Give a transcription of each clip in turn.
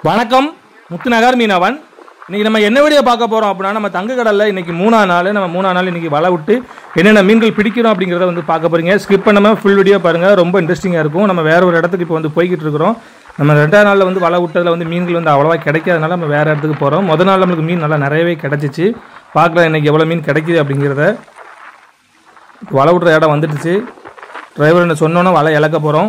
வணக்கம் முத்துநகர் மீனவன் இன்னைக்கு நம்ம என்ன வீடியோ பார்க்க போறோம் அப்படின்னா நம்ம தங்க கடல்ல இன்னைக்கு மூணா நாள் நம்ம மூணா நாள் இன்னைக்கு வலை விட்டு என்னென்ன மீன்கள் பிடிக்கிறோம் அப்படிங்கிறத வந்து பார்க்க போறீங்க ஸ்கிப் பண்ணாம ஃபுல் வீடியோ பாருங்க ரொம்ப இன்ட்ரெஸ்டிங்காக இருக்கும் நம்ம வேற ஒரு இடத்துக்கு இப்போ வந்து போய்கிட்டு இருக்கிறோம் நம்ம ரெண்டாவது நாளில் வந்து வலை விட்டதில் வந்து மீன்கள் வந்து அவ்வளோவா கிடைக்காதனால நம்ம வேற இடத்துக்கு போகிறோம் முதல் நாள் நம்மளுக்கு மீன் நல்லா நிறையவே கிடைச்சிச்சு பார்க்கலாம் இன்னைக்கு எவ்வளோ மீன் கிடைக்குது அப்படிங்கிறத வலை விட்ற இடம் வந்துடுச்சு டிரைவர் என்ன சொன்னோன்னே வலை இழக்க போகிறோம்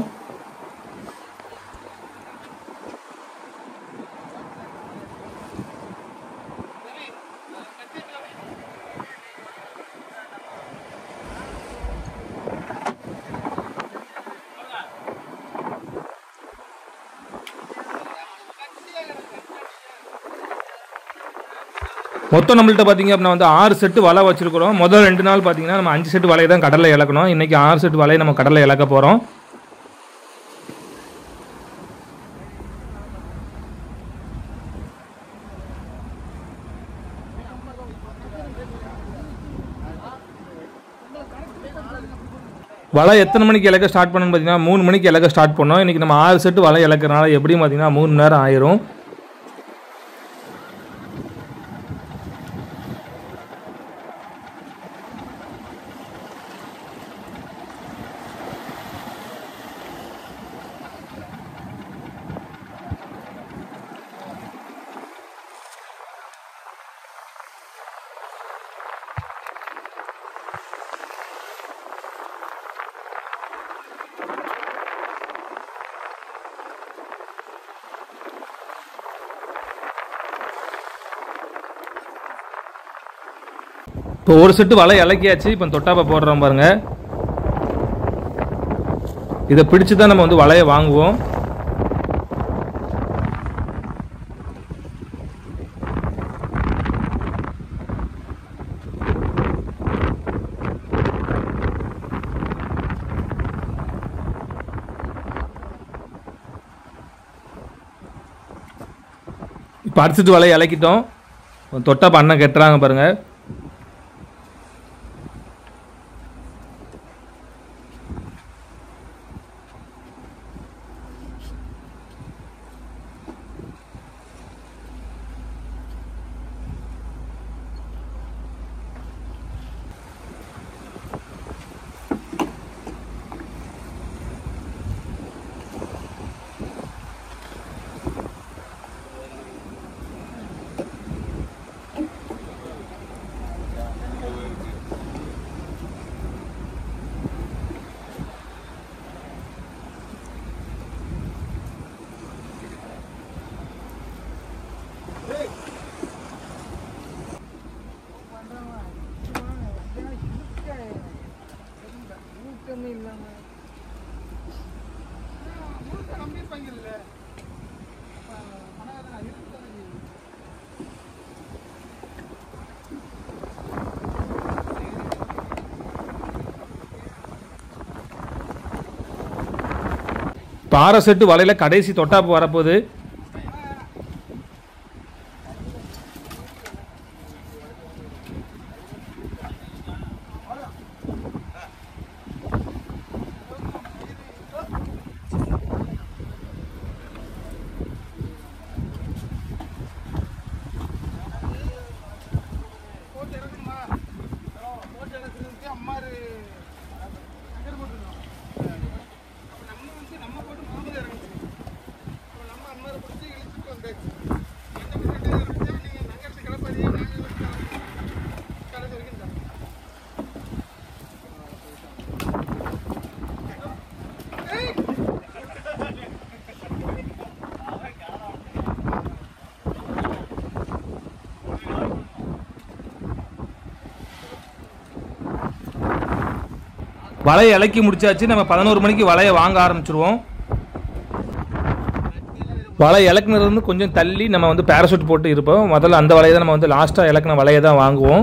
மொத்தம் நம்மள்ட்ட பார்த்தீங்க அப்படின்னா வந்து ஆறு செட்டு வலை வச்சிருக்கிறோம் முதல் ரெண்டு நாள் பார்த்தீங்கன்னா நம்ம அஞ்சு செட்டு வலையை தான் கடலில் இழக்கணும் இன்னைக்கு ஆறு செட்டு வலையை நம்ம கடலில் இழக்க போகிறோம் வலை எத்தனை மணிக்கு இலக்க ஸ்டார்ட் பண்ணணும்னு பார்த்தீங்கன்னா மூணு மணிக்கு இலக்க ஸ்டார்ட் பண்ணோம் இன்றைக்கி நம்ம ஆறு செட்டு வலை இலக்கிறனால எப்படியும் பார்த்தீங்கன்னா மூணு மணி நேரம் ஆயிரும் இப்போ ஒரு செட்டு வலை இலக்கியாச்சு இப்போ தொட்டாப்பை போடுறோம் பாருங்க இதை பிடிச்சு தான் நம்ம வந்து வலையை வாங்குவோம் இப்போ அடிச்சிட்டு வலையை இலக்கிட்டோம் தொட்டாப்ப அண்ணன் கட்டுறாங்க பாருங்க பாறை செட்டு வலையில கடைசி தொட்டாப்பு வரப்போகுது வலையை இலக்கி முடிச்சாச்சு நம்ம பதினோரு மணிக்கு வலையை வாங்க ஆரம்பிச்சிருவோம் வலை இலக்குனது வந்து கொஞ்சம் தள்ளி நம்ம வந்து பேராசூட் போட்டு இருப்போம் முதல்ல அந்த வலையை தான் நம்ம வந்து லாஸ்ட்டாக இலக்குன வலையை தான் வாங்குவோம்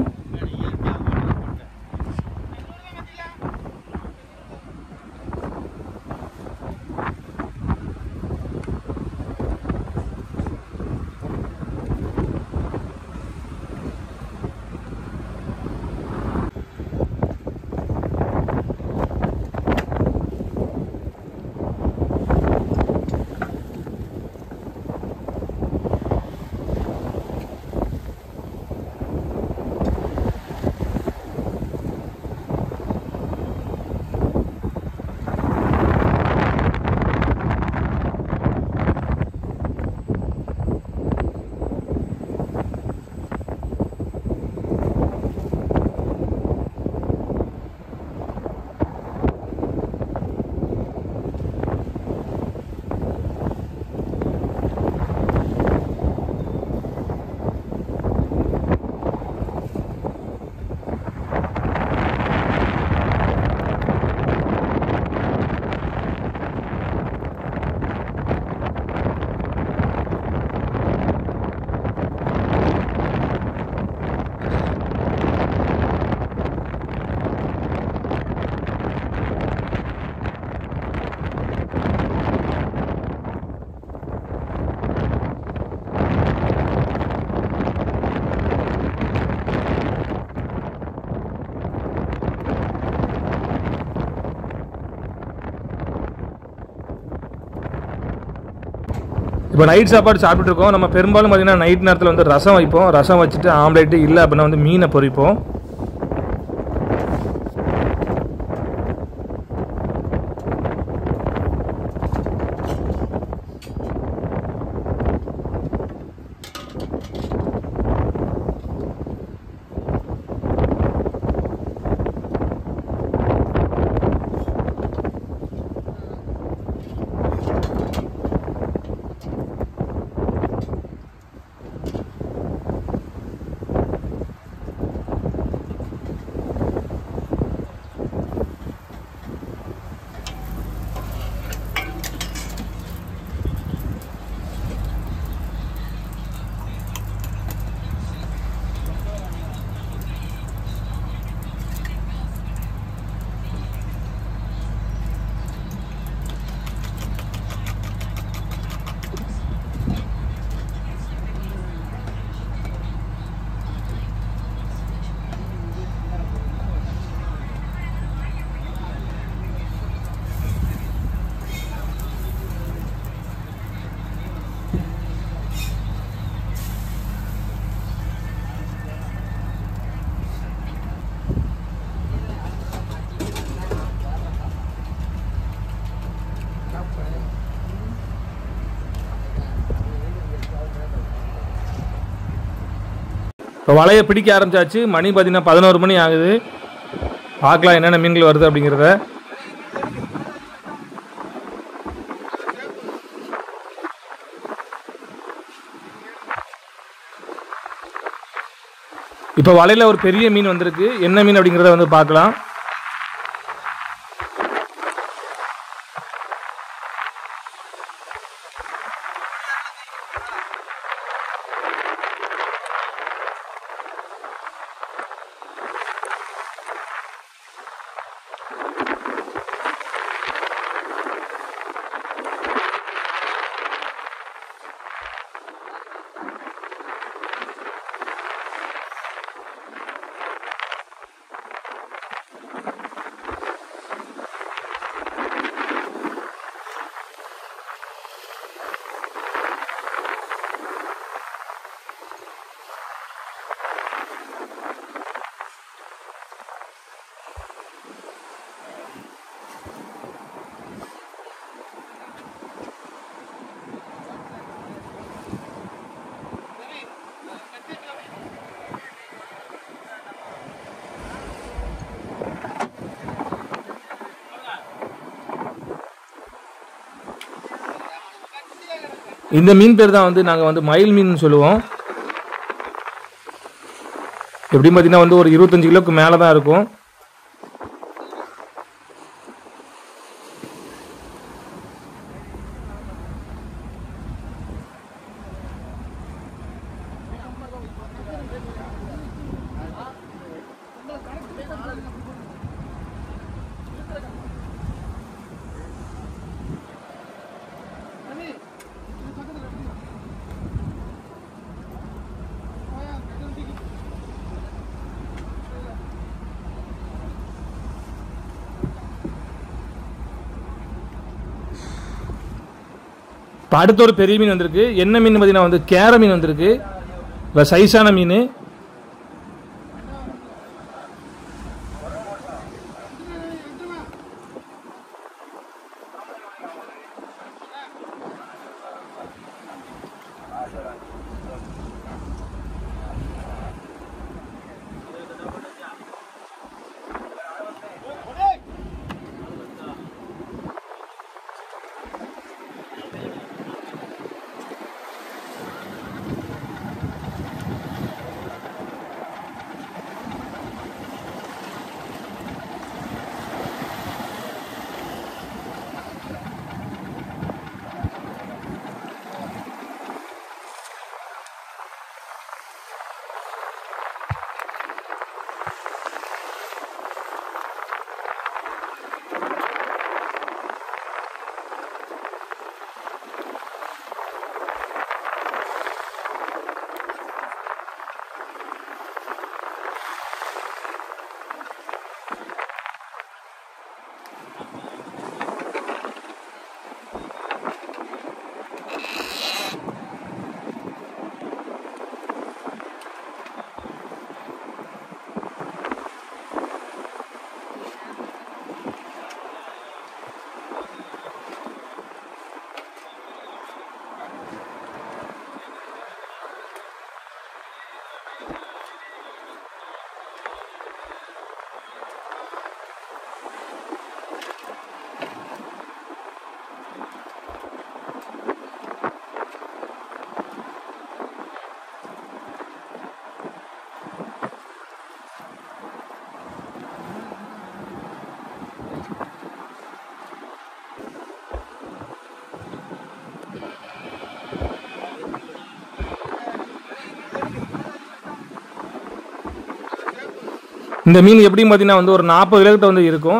இப்போ நைட் சாப்பாடு சாப்பிட்டுட்டு இருக்கோம் நம்ம பெரும்பாலும் பார்த்தீங்கன்னா நைட் நேரத்தில் வந்து ரசம் வைப்போம் ரசம் வச்சுட்டு ஆம்லேட்டு இல்லை அப்படின்னா வந்து மீனை பொரிப்போம் இப்போ வலையை பிடிக்க ஆரம்பிச்சாச்சு மணி பார்த்தீங்கன்னா பதினோரு மணி ஆகுது பார்க்கலாம் என்னென்ன மீன்கள் வருது அப்படிங்கிறத இப்போ வலையில் ஒரு பெரிய மீன் வந்திருக்கு என்ன மீன் அப்படிங்கிறத வந்து பார்க்கலாம் இந்த மீன் பேர் தான் வந்து நாங்கள் வந்து மயில் மீன் சொல்லுவோம் எப்படியும் பார்த்தீங்கன்னா வந்து ஒரு இருபத்தஞ்சு கிலோக்கு மேலே தான் இருக்கும் இப்போ அடுத்த ஒரு பெரிய மீன் வந்திருக்கு என்ன மீன் பார்த்தீங்கன்னா வந்து கேர மீன் வந்திருக்கு இப்போ சைஸான மீன் இந்த மீன் எப்படின்னு பார்த்தீங்கன்னா வந்து ஒரு நாற்பது கிலோக்கிட்ட வந்து இருக்கும்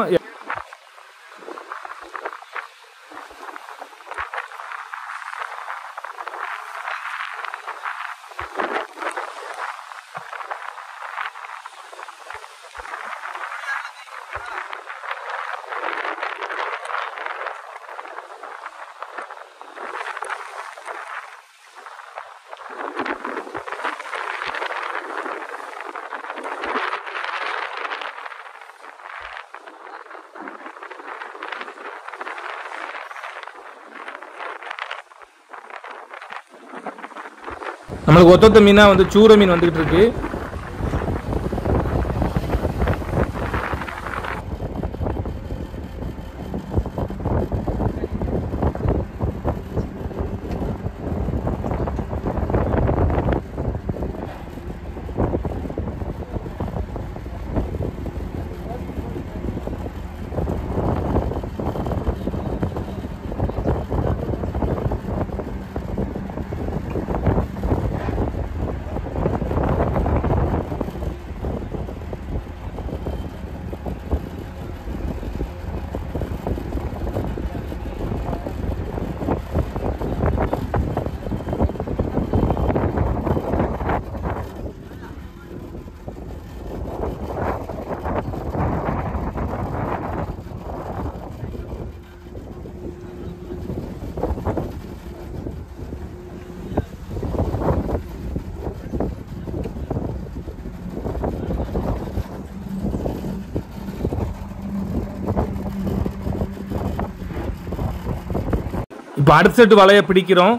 நம்மளுக்கு ஒத்தொத்த மீனாக வந்து சூர மீன் வந்துகிட்டு இருக்கு இப்போ அடுத்த செட்டு வலையை பிடிக்கிறோம்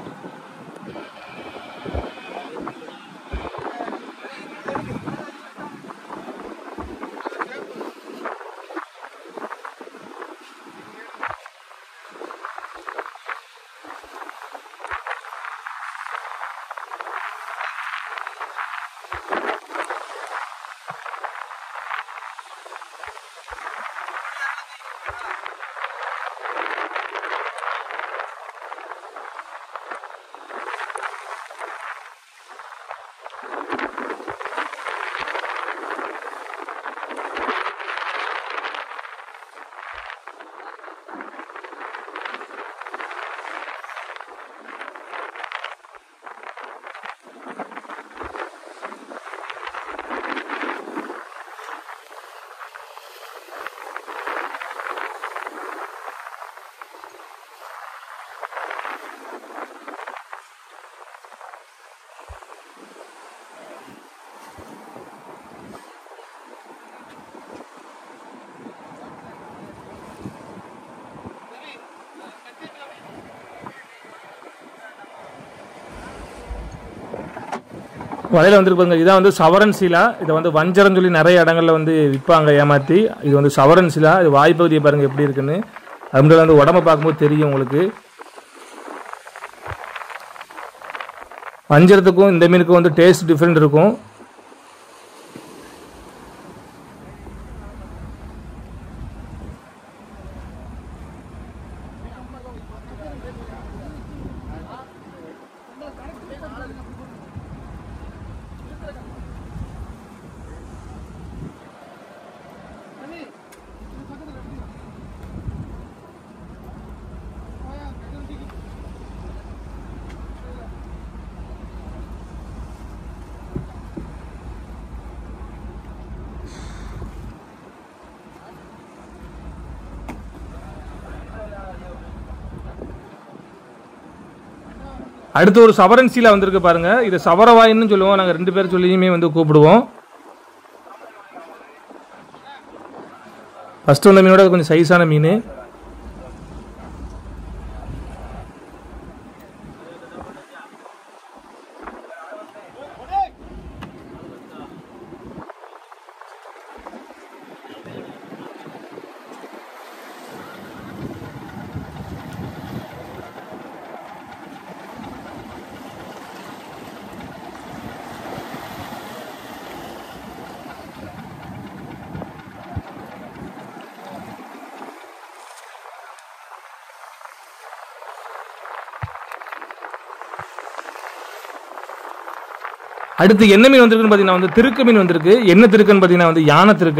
வலையில் வந்துருப்பாங்க இதான் வந்து சவரன் சீலா இதை வந்து வஞ்சரம் சொல்லி நிறைய இடங்கள்ல வந்து விற்பாங்க ஏமாற்றி இது வந்து சவரன் சீலா இது வாய்ப்பகுதியை பாருங்கள் எப்படி இருக்குன்னு அது மட்டும் வந்து உடம்ப பார்க்கும்போது தெரியும் உங்களுக்கு வஞ்சரத்துக்கும் இந்த மீனுக்கும் வந்து டேஸ்ட் டிஃப்ரெண்ட் இருக்கும் அடுத்து ஒரு சவரன் சீலா வந்திருக்கு பாருங்க இது சவரவாயின்னு சொல்லுவோம் நாங்கள் ரெண்டு பேரும் சொல்லியுமே வந்து கூப்பிடுவோம் ஃபர்ஸ்ட் வந்த மீனோட இது கொஞ்சம் சைஸான மீன் அடுத்து என்ன மீன் வந்திருக்குன்னு பார்த்தீங்கன்னா வந்து திருக்க மீன் வந்திருக்கு என்ன திருக்குன்னு பார்த்தீங்கன்னா வந்து யானை திருக்க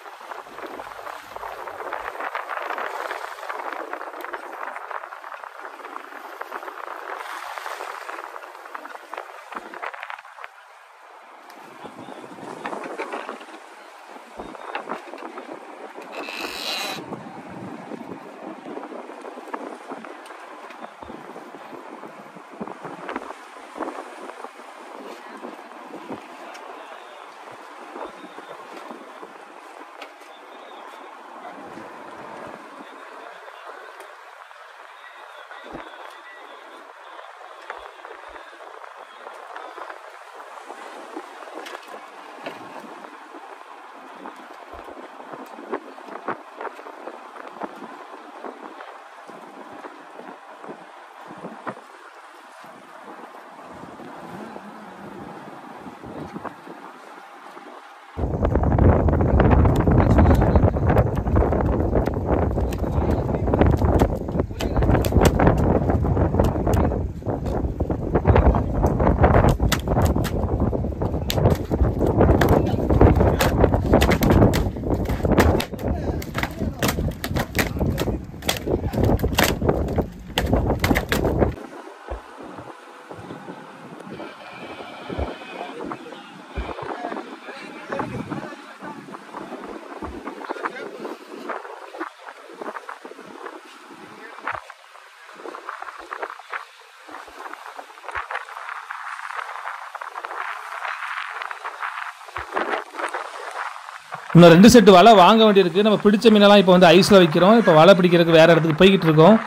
இன்னும் ரெண்டு செட்டு வலை வாங்க வேண்டியிருக்கு நம்ம பிடிச்ச மீனெல்லாம் இப்போ வந்து ஐஸில் வைக்கிறோம் இப்போ வலை பிடிக்கிறதுக்கு வேற இடத்துக்கு போய்கிட்டு இருக்கோம்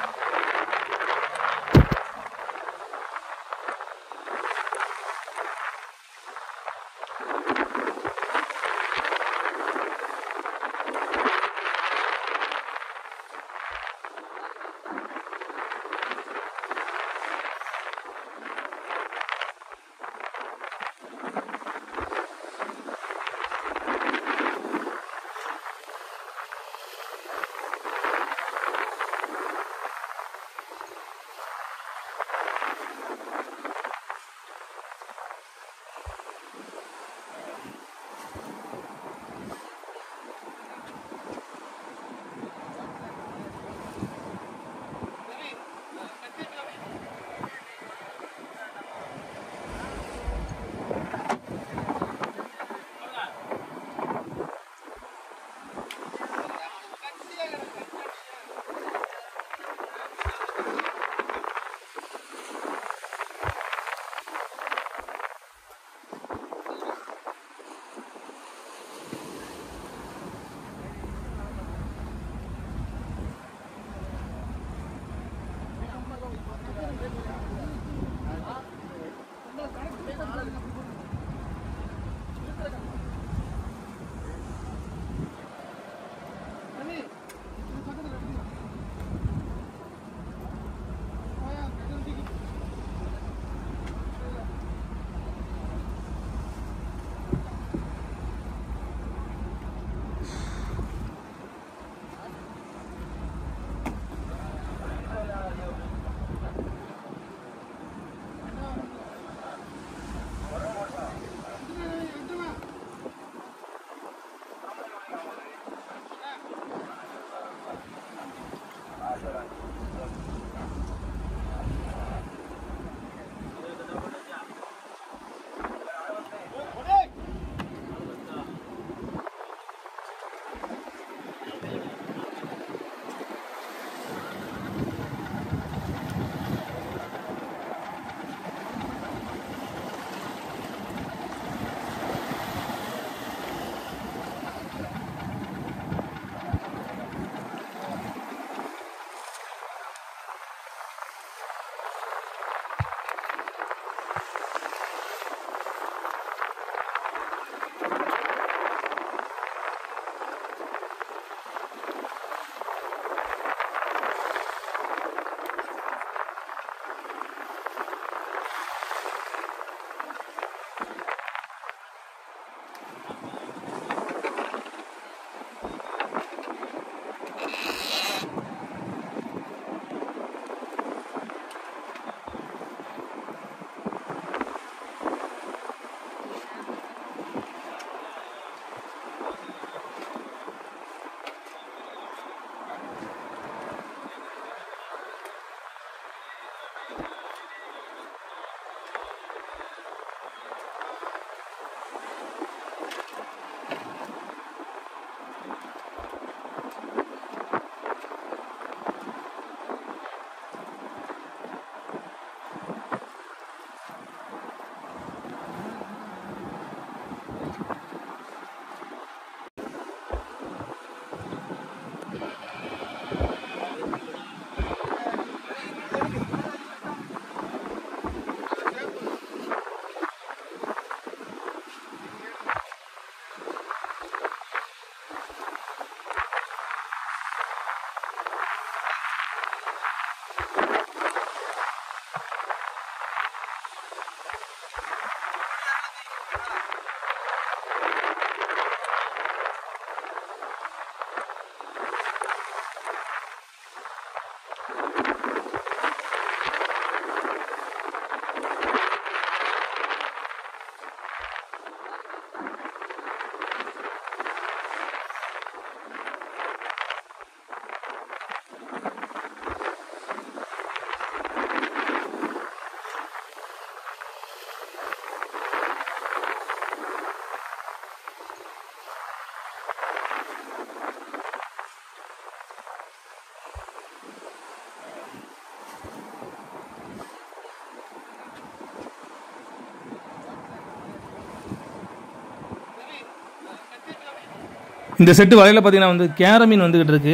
இந்த செட்டு வலையில் பார்த்தீங்கன்னா வந்து கேர மீன் வந்துகிட்டு இருக்கு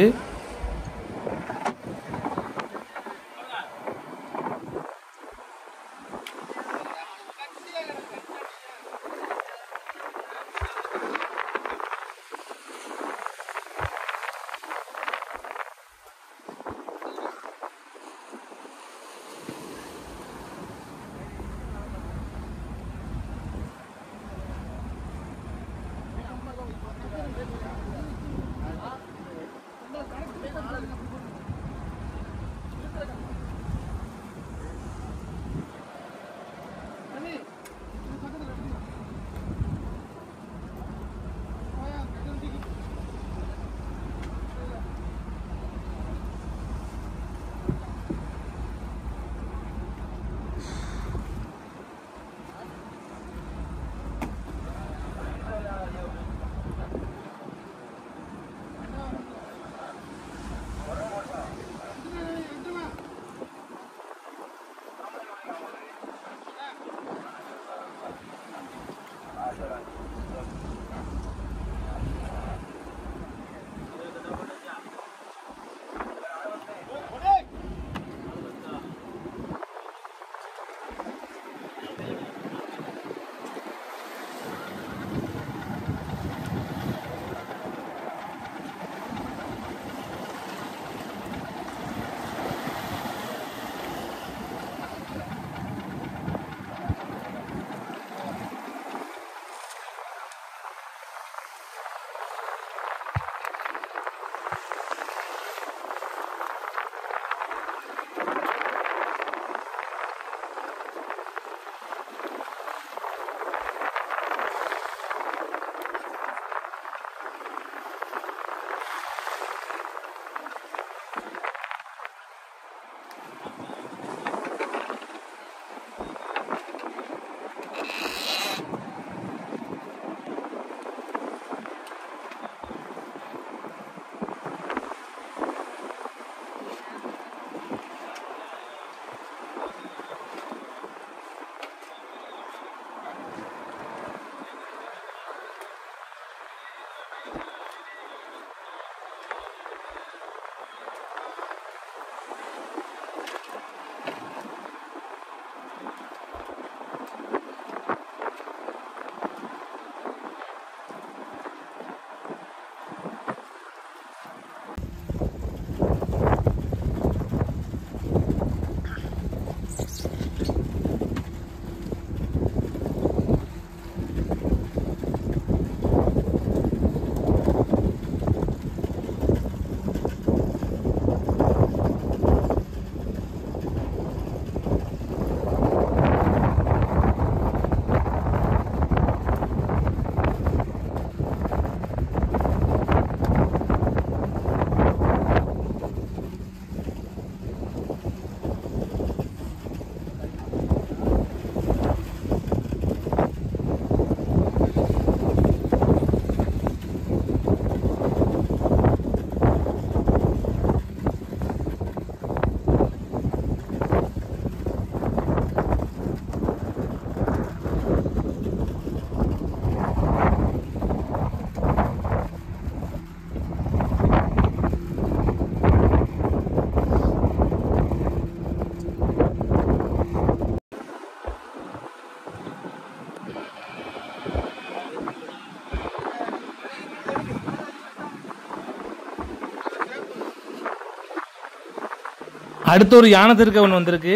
அடுத்து ஒரு யானை திருக்க ஒன்று வந்திருக்கு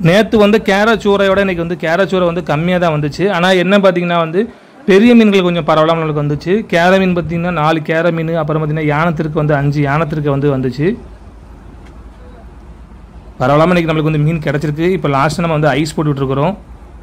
நேற்று வந்து கேரச்சூரையோட இன்னைக்கு வந்து கேரச்சூரை வந்து கம்மியாக தான் வந்துச்சு ஆனால் என்ன பார்த்தீங்கன்னா வந்து பெரிய மீன்கள் கொஞ்சம் பரவலாம நம்மளுக்கு வந்துச்சு கேர மீன் பார்த்தீங்கன்னா நாலு கேர மீன் அப்புறம் பார்த்தீங்கன்னா யானத்திற்கு வந்து அஞ்சு யானத்திற்கு வந்து வந்துச்சு பரவலாம இன்னைக்கு நம்மளுக்கு வந்து மீன் கிடச்சிருக்கு இப்போ லாஸ்ட்டு நம்ம வந்து ஐஸ் போட்டுட்டு இருக்கிறோம்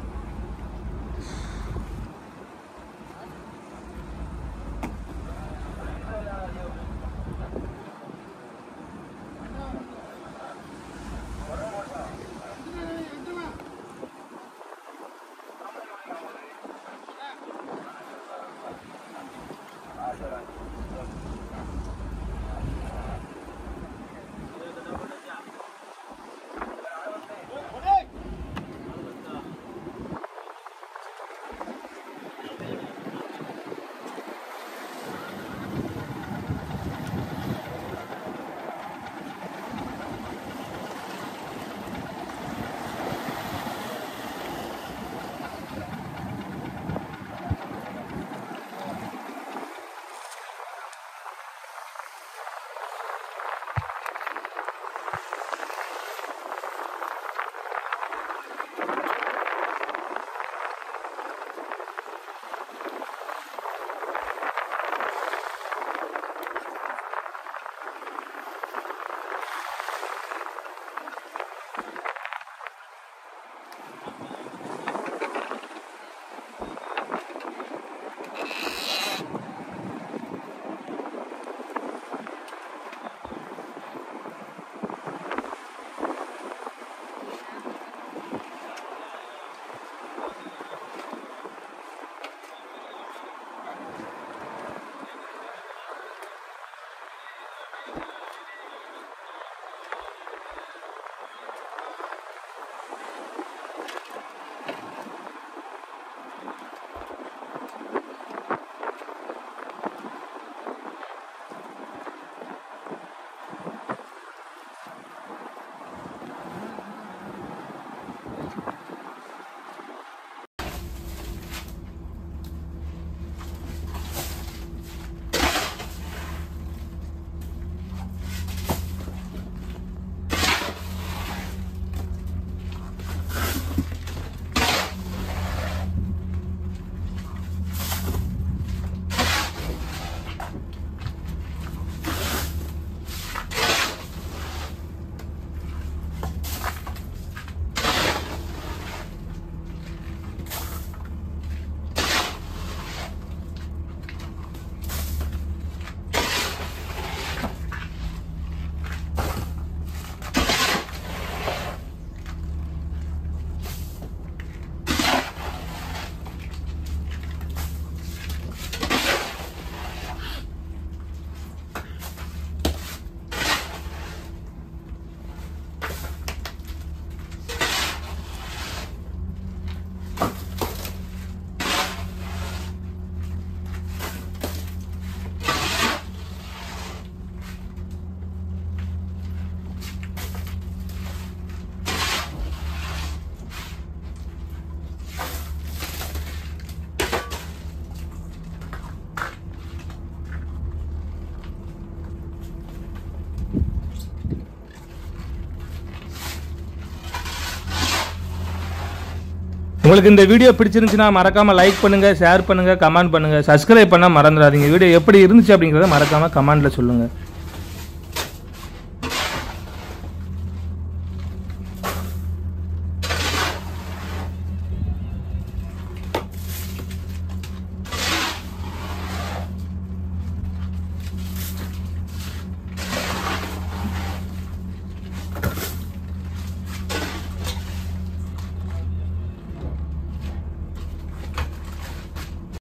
உங்களுக்கு இந்த வீடியோ பிடிச்சிருந்துச்சுன்னா மறக்காம லைக் பண்ணுங்க ஷேர் பண்ணுங்க கமெண்ட் பண்ணுங்க சப்ஸ்கிரைப் பண்ண மறந்துடாதீங்க வீடியோ எப்படி இருந்துச்சு அப்படிங்கிறத மறக்காம கமெண்ட்ல சொல்லுங்க